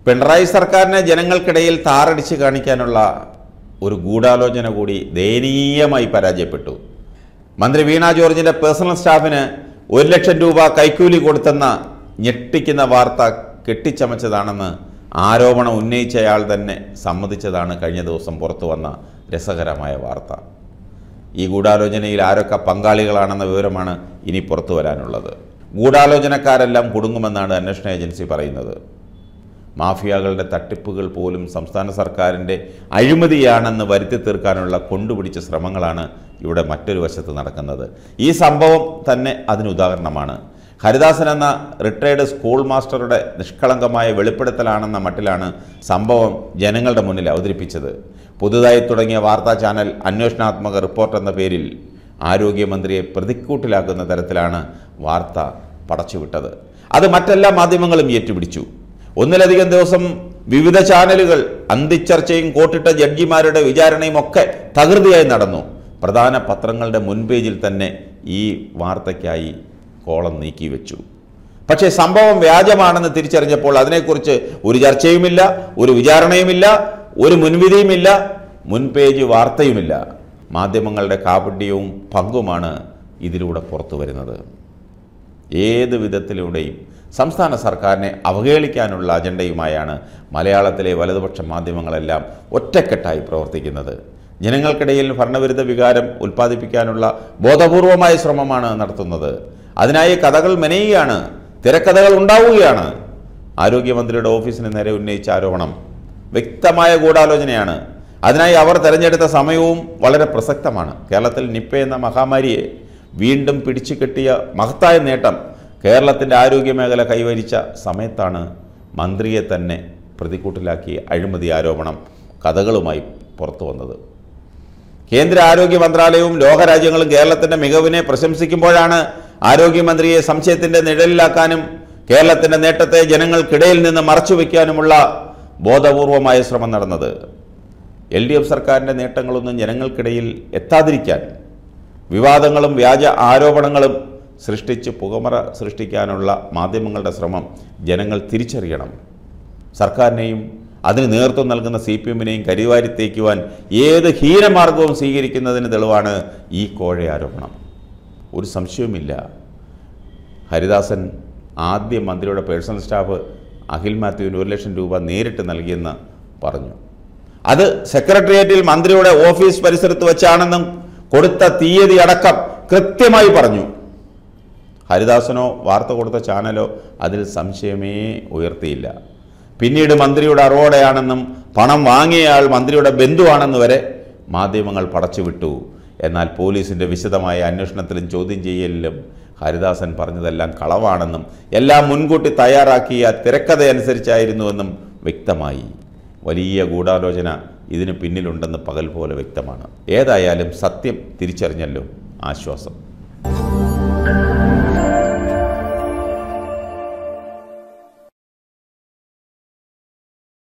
പിണറായി സർക്കാരിനെ ജനങ്ങൾക്കിടയിൽ താറടിച്ച് കാണിക്കാനുള്ള ഒരു ഗൂഢാലോചന കൂടി ദയനീയമായി പരാജയപ്പെട്ടു മന്ത്രി വീണ ജോർജിന്റെ പേഴ്സണൽ സ്റ്റാഫിന് ഒരു ലക്ഷം രൂപ കൈക്കൂലി കൊടുത്തെന്ന ഞെട്ടിക്കുന്ന വാർത്ത കെട്ടിച്ചമച്ചതാണെന്ന് ആരോപണം ഉന്നയിച്ചയാൾ തന്നെ സമ്മതിച്ചതാണ് കഴിഞ്ഞ ദിവസം പുറത്തു വന്ന രസകരമായ വാർത്ത ഈ ഗൂഢാലോചനയിൽ ആരൊക്കെ പങ്കാളികളാണെന്ന വിവരമാണ് ഇനി പുറത്തു വരാനുള്ളത് ഗൂഢാലോചനക്കാരെല്ലാം കുടുങ്ങുമെന്നാണ് അന്വേഷണ ഏജൻസി പറയുന്നത് മാഫിയകളുടെ തട്ടിപ്പുകൾ പോലും സംസ്ഥാന സർക്കാരിൻ്റെ അഴിമതിയാണെന്ന് വരുത്തി തീർക്കാനുള്ള കൊണ്ടുപിടിച്ച ശ്രമങ്ങളാണ് ഇവിടെ മറ്റൊരു വശത്ത് നടക്കുന്നത് ഈ സംഭവം തന്നെ അതിന് ഉദാഹരണമാണ് ഹരിദാസൻ എന്ന റിട്ടയർഡ് സ്കൂൾ മാസ്റ്ററുടെ നിഷ്കളങ്കമായ വെളിപ്പെടുത്തലാണെന്ന മട്ടിലാണ് സംഭവം ജനങ്ങളുടെ മുന്നിൽ അവതരിപ്പിച്ചത് പുതുതായി തുടങ്ങിയ വാർത്താ ചാനൽ അന്വേഷണാത്മക റിപ്പോർട്ട് എന്ന പേരിൽ ആരോഗ്യമന്ത്രിയെ പ്രതിക്കൂട്ടിലാക്കുന്ന തരത്തിലാണ് വാർത്ത പടച്ചുവിട്ടത് അത് മറ്റെല്ലാ മാധ്യമങ്ങളും ഏറ്റുപിടിച്ചു ഒന്നിലധികം ദിവസം വിവിധ ചാനലുകൾ അന്തിച്ചർച്ചയും കോട്ടിട്ട ജഡ്ജിമാരുടെ വിചാരണയും ഒക്കെ തകൃതിയായി നടന്നു പ്രധാന പത്രങ്ങളുടെ മുൻപേജിൽ തന്നെ ഈ വാർത്തയ്ക്കായി കോളം നീക്കി വെച്ചു പക്ഷേ സംഭവം വ്യാജമാണെന്ന് തിരിച്ചറിഞ്ഞപ്പോൾ അതിനെക്കുറിച്ച് ഒരു ചർച്ചയുമില്ല ഒരു വിചാരണയുമില്ല ഒരു മുൻവിധിയുമില്ല മുൻപേജ് വാർത്തയുമില്ല മാധ്യമങ്ങളുടെ കാപട്യവും പങ്കുമാണ് ഇതിലൂടെ പുറത്തു വരുന്നത് ഏത് വിധത്തിലൂടെയും സംസ്ഥാന സർക്കാരിനെ അവഹേളിക്കാനുള്ള അജണ്ടയുമായാണ് മലയാളത്തിലെ വലതുപക്ഷ മാധ്യമങ്ങളെല്ലാം ഒറ്റക്കെട്ടായി പ്രവർത്തിക്കുന്നത് ജനങ്ങൾക്കിടയിൽ ഭരണവിരുദ്ധ വികാരം ഉൽപ്പാദിപ്പിക്കാനുള്ള ബോധപൂർവമായ ശ്രമമാണ് നടത്തുന്നത് അതിനായി കഥകൾ മെനയുകയാണ് തിരക്കഥകൾ ഉണ്ടാവുകയാണ് ആരോഗ്യമന്ത്രിയുടെ ഓഫീസിന് നേരെ ഉന്നയിച്ച ആരോപണം വ്യക്തമായ ഗൂഢാലോചനയാണ് അതിനായി അവർ തെരഞ്ഞെടുത്ത സമയവും വളരെ പ്രസക്തമാണ് കേരളത്തിൽ നിപ്പ എന്ന മഹാമാരിയെ വീണ്ടും പിടിച്ചു കെട്ടിയ മഹത്തായ നേട്ടം കേരളത്തിൻ്റെ ആരോഗ്യമേഖല കൈവരിച്ച സമയത്താണ് മന്ത്രിയെ തന്നെ പ്രതിക്കൂട്ടിലാക്കി അഴിമതി ആരോപണം കഥകളുമായി പുറത്തു വന്നത് കേന്ദ്ര ആരോഗ്യ മന്ത്രാലയവും ലോകരാജ്യങ്ങളും കേരളത്തിൻ്റെ മികവിനെ പ്രശംസിക്കുമ്പോഴാണ് ആരോഗ്യമന്ത്രിയെ സംശയത്തിൻ്റെ നിഴലിലാക്കാനും കേരളത്തിൻ്റെ നേട്ടത്തെ ജനങ്ങൾക്കിടയിൽ നിന്ന് മറച്ചുവെക്കാനുമുള്ള ബോധപൂർവമായ ശ്രമം നടന്നത് എൽ ഡി എഫ് സർക്കാരിൻ്റെ നേട്ടങ്ങളൊന്നും ജനങ്ങൾക്കിടയിൽ എത്താതിരിക്കാൻ വിവാദങ്ങളും വ്യാജ ആരോപണങ്ങളും സൃഷ്ടിച്ച് പുകമറ സൃഷ്ടിക്കാനുള്ള മാധ്യമങ്ങളുടെ ശ്രമം ജനങ്ങൾ തിരിച്ചറിയണം സർക്കാരിനെയും അതിന് നേതൃത്വം നൽകുന്ന സി പി എമ്മിനെയും കരിവാരി തേക്കുവാൻ ഏത് ഹീനമാർഗവും സ്വീകരിക്കുന്നതിന് തെളിവാണ് ഈ കോഴ ആരോപണം ഒരു സംശയവുമില്ല ഹരിദാസൻ ആദ്യ മന്ത്രിയുടെ പേഴ്സണൽ സ്റ്റാഫ് അഖിൽ മാത്യുവിന് ഒരു ലക്ഷം രൂപ നേരിട്ട് നൽകിയെന്ന് പറഞ്ഞു അത് സെക്രട്ടേറിയറ്റിൽ മന്ത്രിയുടെ ഓഫീസ് പരിസരത്ത് വെച്ചാണെന്നും കൊടുത്ത തീയതി അടക്കം കൃത്യമായി പറഞ്ഞു ഹരിദാസനോ വാർത്ത കൊടുത്ത ചാനലോ അതിൽ സംശയമേ ഉയർത്തിയില്ല പിന്നീട് മന്ത്രിയുടെ അറിവോടെയാണെന്നും പണം വാങ്ങിയയാൾ മന്ത്രിയുടെ ബന്ധുവാണെന്ന് വരെ മാധ്യമങ്ങൾ പടച്ചുവിട്ടു എന്നാൽ പോലീസിൻ്റെ വിശദമായ അന്വേഷണത്തിലും ചോദ്യം ചെയ്യലിലും ഹരിദാസൻ പറഞ്ഞതെല്ലാം കളവാണെന്നും എല്ലാം മുൻകൂട്ടി തയ്യാറാക്കിയ തിരക്കഥയനുസരിച്ചായിരുന്നുവെന്നും വ്യക്തമായി വലിയ ഗൂഢാലോചന ഇതിന് പിന്നിലുണ്ടെന്ന് പകൽ പോലെ വ്യക്തമാണ് ഏതായാലും സത്യം തിരിച്ചറിഞ്ഞല്ലോ ആശ്വാസം